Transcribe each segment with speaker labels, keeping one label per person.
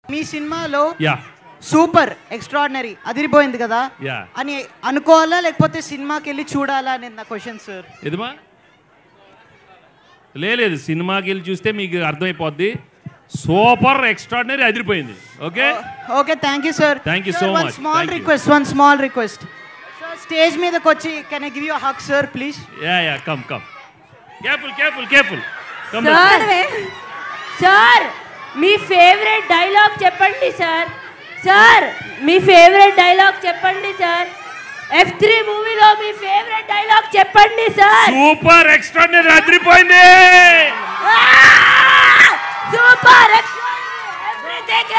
Speaker 1: మీ సినిమాలో
Speaker 2: yeah
Speaker 1: super extraordinary అదిరిపోయింది కదా
Speaker 2: యా
Speaker 1: అని అనుకోవాలా లేకపోతే సినిమాకి వెళ్ళి చూడాలా అనేది నా క్వశ్చన్ సార్
Speaker 2: ఎదుమా లేదు సినిమాకి వెళ్ళి చూస్తే మీకు అర్థమైపోద్ది సూపర్ ఎక్స్ట్రాడినరీ అదిరిపోయింది okay
Speaker 1: okay thank you sir
Speaker 2: Thank you so
Speaker 1: one
Speaker 2: much.
Speaker 1: Small
Speaker 2: Thank you.
Speaker 1: Request one small request sir stage మీదకి వచ్చి can I give you hug sir please
Speaker 2: yeah yeah come come careful careful careful come
Speaker 3: sir sir మీ favourite dialogue చెప్పండి sir sir మీ favourite dialogue చెప్పండి sir F three మూవీలో మీ favourite dialogue చెప్పండి sir
Speaker 2: super extraordinary అదిరిపోయింది
Speaker 3: super everything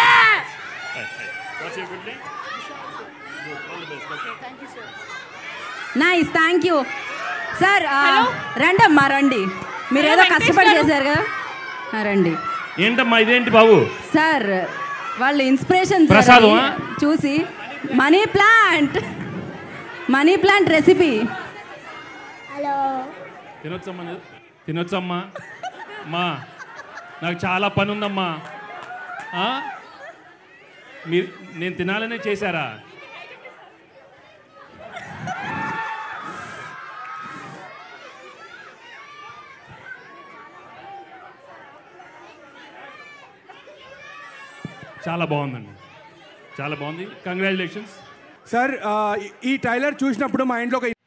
Speaker 4: nice thank you sir రండి అమ్మా రండి మీరు ఏదో కష్టపడి చేశారు కదా ఆ, రండి
Speaker 2: ఏంటమ్మా ఇదేంటి బాబు
Speaker 4: సార్ వాళ్ళు ఇన్స్పిరేషన్
Speaker 2: ప్రసాదమా?
Speaker 4: చూసి money plant money plant recipe
Speaker 2: తినొచ్చమ్మా నువ్వు? తినొచ్చమ్మా మా నాకు చాలా పని ఉందమ్మా ఆ? మీరు నేను తినాలనే చేశారా చాలా బాగుందండి చాలా బాగుంది కంగ్రాచులేషన్స్
Speaker 5: సార్ ఆ, ఈ- ఈ ట్రైలర్ చూసినప్పుడు మా ఇంట్లో ఒక